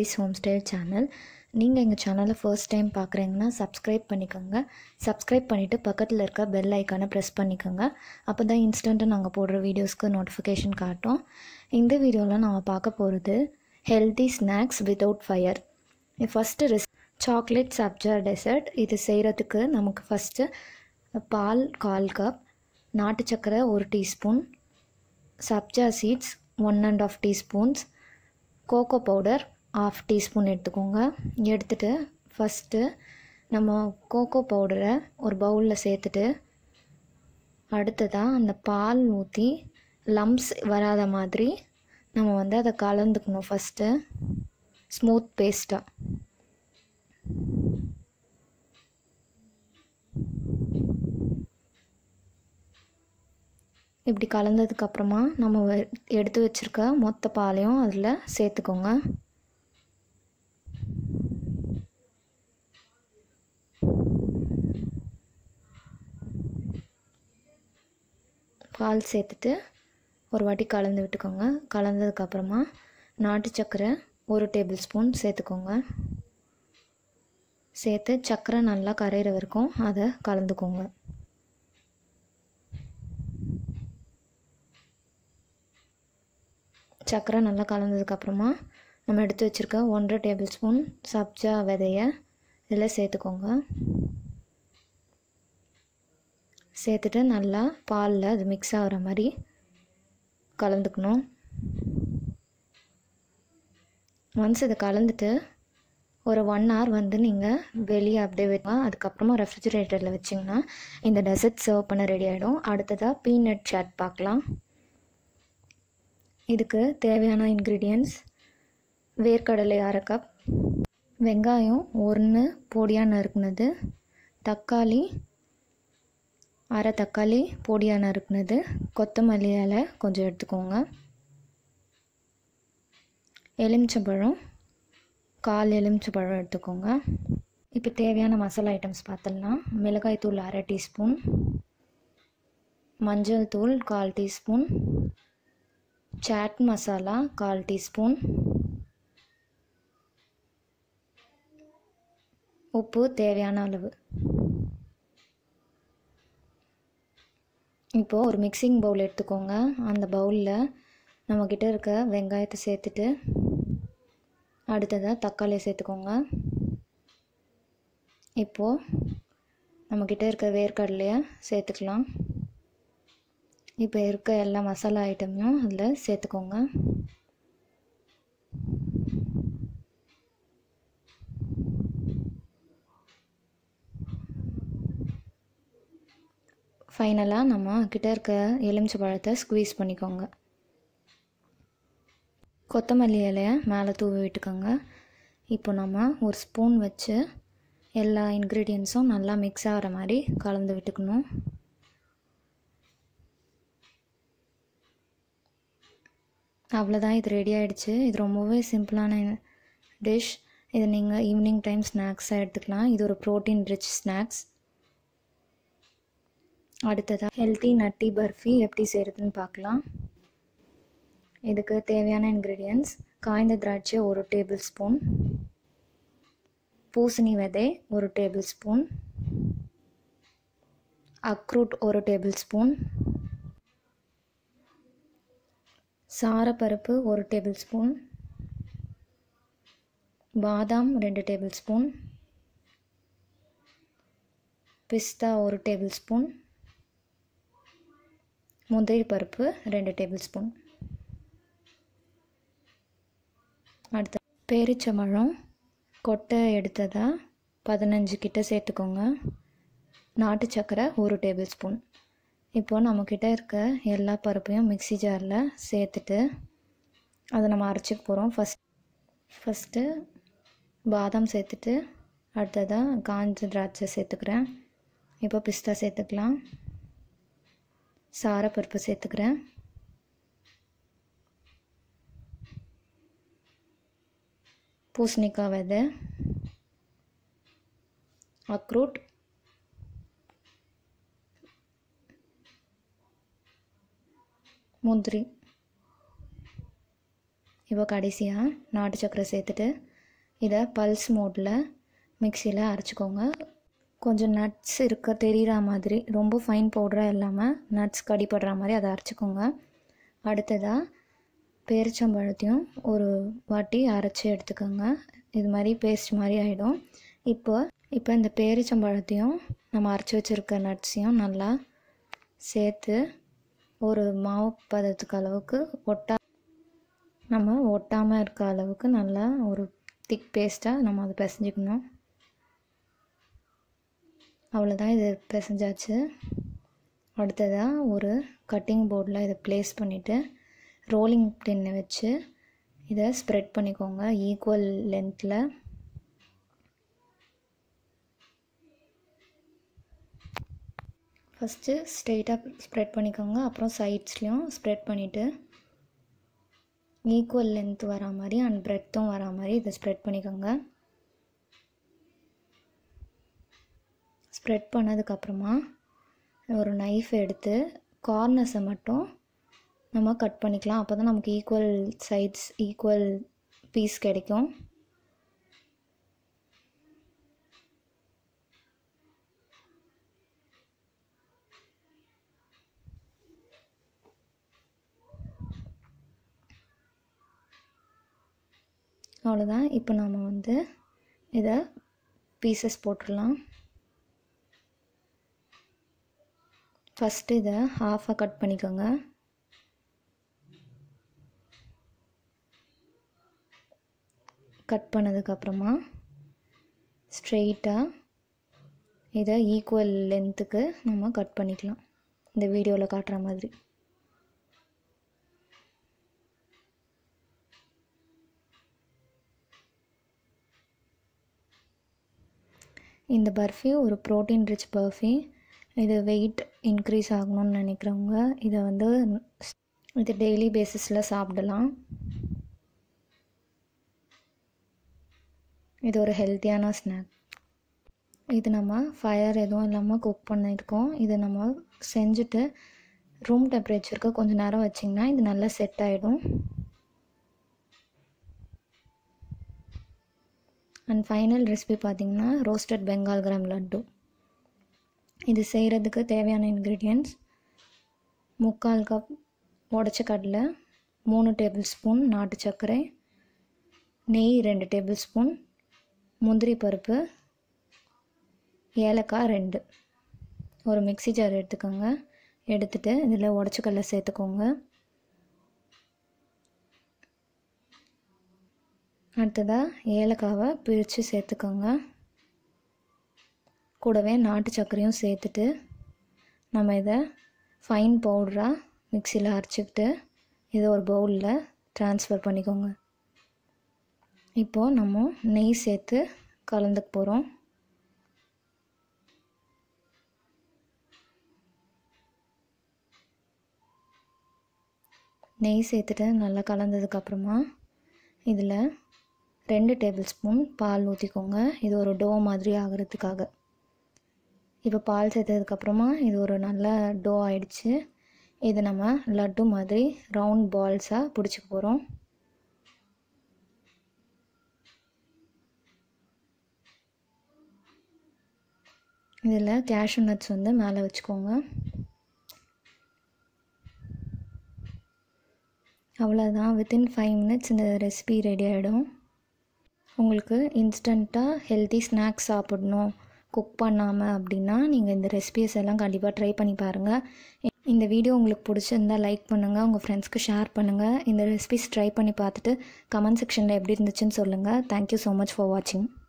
ஹெல்திஸ் home style channel நீங்கள் எங்கள் சேனலை ஃபர்ஸ்ட் டைம் பார்க்குறீங்கன்னா சப்ஸ்கிரைப் பண்ணிக்கோங்க சப்ஸ்கிரைப் பண்ணிவிட்டு பக்கத்தில் இருக்க பெல் ஐக்கானை ப்ரெஸ் பண்ணிக்கோங்க அப்போ தான் இன்ஸ்டண்ட்டாக நாங்கள் போடுற வீடியோஸ்க்கு நோட்டிஃபிகேஷன் காட்டும் இந்த வீடியோவில் நாம் பார்க்க போகிறது healthy snacks without fire first ரெஸ் சாக்லேட் சப்ஜா டெசர்ட் இது செய்கிறதுக்கு நமக்கு ஃபஸ்ட்டு பால் கால் கப் நாட்டு சக்கரை ஒரு teaspoon sabja seeds one and half teaspoons cocoa powder half teaspoon எடுத்துக்கோங்க எடுத்துகிட்டு ஃபஸ்ட்டு நம்ம கோகோ பவுடரை ஒரு பவுலில் சேர்த்துட்டு அடுத்ததாக அந்த பால் ஊற்றி லம்ஸ் வராத மாதிரி நம்ம வந்து அதை கலந்துக்கணும் ஃபஸ்ட்டு ஸ்மூத் பேஸ்ட்டாக இப்படி கலந்ததுக்கப்புறமா நம்ம வெ- எடுத்து வச்சுருக்க மொத்த பாலையும் அதில் சேர்த்துக்கோங்க பால் சேர்த்துட்டு ஒரு வாட்டி கலந்து விட்டுக்கோங்க கலந்ததுக்கப்புறமா நாட்டு சர்க்கரை ஒரு டேபிள் ஸ்பூன் சேர்த்துக்கோங்க சேர்த்து சர்க்கரை நல்லா கரையிற வரைக்கும் அதை கலந்துக்கோங்க சர்க்கரை நல்லா கலந்ததுக்கப்புறமா நம்ம எடுத்து வச்சுருக்க ஒன்றரை டேபிள் ஸ்பூன் சப்ஜா விதையை இதில் சேர்த்துக்கோங்க சேர்த்துட்டு நல்லா பாலில் அது மிக்ஸ் ஆகிற மாதிரி கலந்துக்கணும் ஒன்ஸ் இதை கலந்துட்டு ஒரு ஒன் hour வந்து நீங்கள் வெளியே அப்படியே வைக்கலாம் அதுக்கப்புறமா ரெஃப்ரிஜிரேட்டரில் வச்சிங்கன்னா இந்த டெசர்ட் சர்வ் பண்ண ரெடி ஆகிடும் அடுத்ததாக பீனட் சாட் பார்க்கலாம் இதுக்கு தேவையான இன்க்ரீடியன்ட்ஸ் வேர்க்கடலை அரை கப் வெங்காயம் ஒன்று பொடியாக நறுக்குனது தக்காளி அரை தக்காளி பொடியாக நறுக்குனது கொத்தமல்லி இலை கொஞ்சம் எடுத்துக்கோங்க எலுமிச்சம்பழம் கால் எலுமிச்சம்பழம் எடுத்துக்கோங்க இப்போ தேவையான மசாலா ஐட்டம்ஸ் பார்த்துடலாம் மிளகாய் தூள் அரை டீஸ்பூன் மஞ்சள் தூள் கால் டீஸ்பூன் சாட் மசாலா கால் டீஸ்பூன் உப்பு தேவையான அளவு இப்போது ஒரு மிக்சிங் பவுல் எடுத்துக்கோங்க அந்த பவுலில் நம்மக்கிட்ட இருக்க வெங்காயத்தை சேர்த்துட்டு அடுத்ததாக தக்காளியை சேர்த்துக்கோங்க இப்போது நம்மக்கிட்ட இருக்க வேர்க்கடலையை சேர்த்துக்கலாம் இப்போ இருக்க எல்லா மசாலா ஐட்டமையும் அதில் சேர்த்துக்கோங்க ஃபைனலாக நம்ம கிட்ட இருக்க எலுமிச்சை பழத்தை ஸ்குவீஸ் பண்ணிக்கோங்க கொத்தமல்லி இலையை மேலே தூவி விட்டுக்கோங்க இப்போ நம்ம ஒரு ஸ்பூன் வச்சு எல்லா இன்க்ரீடியன்ஸும் நல்லா மிக்ஸ் ஆகிற மாதிரி கலந்து விட்டுக்கணும் அவ்வளோதான் இது ரெடி ஆகிடுச்சு இது ரொம்பவே சிம்பிளான டிஷ் இது நீங்கள் ஈவினிங் டைம் ஸ்நாக்ஸாக எடுத்துக்கலாம் இது ஒரு ப்ரோட்டீன் ரிச் ஸ்நாக்ஸ் அடுத்ததாக ஹெல்த்தி நட்டி பர்ஃபி எப்படி செய்கிறதுன்னு பார்க்கலாம் இதுக்கு தேவையான இன்க்ரீடியன்ஸ் காய்ந்த திராட்சை ஒரு டேபிள் ஸ்பூன் பூசணி விதை ஒரு டேபிள் ஸ்பூன் அக்ரூட் ஒரு டேபிள் ஸ்பூன் சாரப்பருப்பு ஒரு டேபிள் ஸ்பூன் பாதாம் ரெண்டு டேபிள் ஸ்பூன் பிஸ்தா ஒரு டேபிள் ஸ்பூன் முந்திரி பருப்பு ரெண்டு டேபிள் ஸ்பூன் அடுத்து பேரிச்சம்பழம் கொட்டை எடுத்ததா பதினஞ்சு கிட்ட சேர்த்துக்கோங்க நாட்டு சக்கரை ஒரு டேபிள் ஸ்பூன் இப்போது நம்மக்கிட்ட இருக்க எல்லா பருப்பையும் மிக்ஸி ஜாரில் சேர்த்துட்டு அதை நம்ம அரைச்சிக்க போகிறோம் ஃபஸ்ட் ஃபஸ்ட்டு பாதாம் சேர்த்துட்டு அடுத்ததாக காஞ்ச திராட்சை சேர்த்துக்கிறேன் இப்போ பிஸ்தா சேர்த்துக்கலாம் சாரப்பருப்பு சேர்த்துக்கிறேன் பூசணிக்காய் விதை அக்ரூட் முந்திரி இப்போ கடைசியாக நாட்டு சக்கரை சேர்த்துட்டு இதை பல்ஸ் மோட்டில் மிக்சியில் அரைச்சிக்கோங்க கொஞ்சம் நட்ஸ் இருக்க தெரிகிற மாதிரி ரொம்ப ஃபைன் பவுடராக இல்லாமல் நட்ஸ் கடிப்படுற மாதிரி அதை அரைச்சிக்கோங்க அடுத்ததாக பேரிச்சம்பழத்தையும் ஒரு வாட்டி அரைச்சி எடுத்துக்கோங்க இது மாதிரி பேஸ்ட் மாதிரி ஆகிடும் இப்போ இப்போ இந்த பேரிச்சம்பழத்தையும் நம்ம அரைச்சி வச்சுருக்க நட்ஸையும் நல்லா சேர்த்து ஒரு மாவு பதத்துக்கு அளவுக்கு ஒட்டா நம்ம ஒட்டாமல் இருக்க அளவுக்கு நல்லா ஒரு திக் பேஸ்ட்டாக நம்ம அதை பிசைஞ்சிக்கணும் அவ்வளோதான் இது பிசைஞ்சாச்சு அடுத்ததாக ஒரு கட்டிங் போர்டில் இதை ப்ளேஸ் பண்ணிவிட்டு ரோலிங் பின்னை வச்சு இதை ஸ்ப்ரெட் பண்ணிக்கோங்க ஈக்குவல் லென்த்தில் ஃபஸ்ட்டு ஸ்ட்ரெயிட்டாக ஸ்ப்ரெட் பண்ணிக்கோங்க அப்புறம் சைட்ஸ்லேயும் ஸ்ப்ரெட் பண்ணிவிட்டு ஈக்குவல் லென்த் வரா மாதிரி அண்ட் ப்ரெத்தும் வரா மாதிரி இதை ஸ்ப்ரெட் பண்ணிக்கோங்க ஸ்ப்ரெட் பண்ணதுக்கப்புறமா ஒரு நைஃப் எடுத்து கார்னர்ஸை மட்டும் நம்ம கட் பண்ணிக்கலாம் அப்போ தான் நமக்கு ஈக்குவல் சைட்ஸ் ஈக்குவல் பீஸ் கிடைக்கும் அவ்வளோதான் இப்போ நம்ம வந்து இதை பீசஸ் போட்டுடலாம் ஃபஸ்ட்டு இதை ஹாஃபாக கட் பண்ணிக்கோங்க கட் பண்ணதுக்கப்புறமா ஸ்ட்ரெயிட்டாக இதை ஈக்குவல் லென்த்துக்கு நம்ம கட் பண்ணிக்கலாம் இந்த வீடியோவில் காட்டுற மாதிரி இந்த பர்ஃபி ஒரு ப்ரோட்டீன் ரிச் பர்ஃபி இது வெயிட் இன்க்ரீஸ் ஆகணும்னு நினைக்கிறவங்க இதை வந்து இது டெய்லி பேசிஸில் சாப்பிடலாம் இது ஒரு ஹெல்த்தியான ஸ்நாக் இது நம்ம ஃபயர் எதுவும் இல்லாமல் குக் பண்ணியிருக்கோம் இது நம்ம செஞ்சுட்டு ரூம் டெம்பரேச்சருக்கு கொஞ்சம் நேரம் வச்சிங்கன்னா இது நல்லா செட் ஆகிடும் அண்ட் ஃபைனல் ரெசிபி பார்த்திங்கன்னா ரோஸ்டட் பெங்கால் கிராம் லட்டு இது செய்கிறதுக்கு தேவையான இன்க்ரீடியன்ட்ஸ் முக்கால் கப் உடச்ச கடலை மூணு டேபிள் ஸ்பூன் நாட்டு சர்க்கரை நெய் ரெண்டு டேபிள் ஸ்பூன் முந்திரி பருப்பு ஏலக்காய் ரெண்டு ஒரு மிக்சி ஜார் எடுத்துக்கோங்க எடுத்துகிட்டு இதில் உடச்ச கடலை சேர்த்துக்கோங்க அடுத்ததாக ஏலக்காவை பிரித்து சேர்த்துக்கோங்க கூடவே நாட்டு சர்க்கரையும் சேர்த்துட்டு நம்ம இதை ஃபைன் பவுடராக மிக்சியில் அரைச்சிக்கிட்டு இதை ஒரு பவுலில் ட்ரான்ஸ்ஃபர் பண்ணிக்கோங்க இப்போது நம்ம நெய் சேர்த்து கலந்துக்க போகிறோம் நெய் சேர்த்துட்டு நல்லா கலந்ததுக்கப்புறமா இதில் ரெண்டு டேபிள் ஸ்பூன் பால் ஊற்றிக்கோங்க இது ஒரு டோ மாதிரி ஆகிறதுக்காக இப்போ பால் சேர்த்ததுக்கப்புறமா இது ஒரு நல்ல டோ ஆயிடுச்சு இது நம்ம லட்டு மாதிரி ரவுண்ட் பால்ஸாக பிடிச்சிக்க போகிறோம் இதில் கேஷ்யூ நட்ஸ் வந்து மேலே வச்சுக்கோங்க அவ்வளோதான் வித்தின் ஃபைவ் மினிட்ஸ் இந்த ரெசிபி ரெடி ஆகிடும் உங்களுக்கு இன்ஸ்டண்ட்டாக ஹெல்த்தி ஸ்நாக்ஸ் சாப்பிடணும் குக் பண்ணாமல் அப்படின்னா நீங்கள் இந்த ரெசிபிஸ் எல்லாம் கண்டிப்பாக ட்ரை பண்ணி பாருங்கள் இந்த வீடியோ உங்களுக்கு பிடிச்சிருந்தா லைக் பண்ணுங்கள் உங்கள் ஃப்ரெண்ட்ஸ்க்கு ஷேர் பண்ணுங்கள் இந்த ரெசிபிஸ் ட்ரை பண்ணி பார்த்துட்டு கமெண்ட் செக்ஷனில் எப்படி இருந்துச்சுன்னு சொல்லுங்கள் தேங்க்யூ ஸோ மச் ஃபார் வாட்சிங்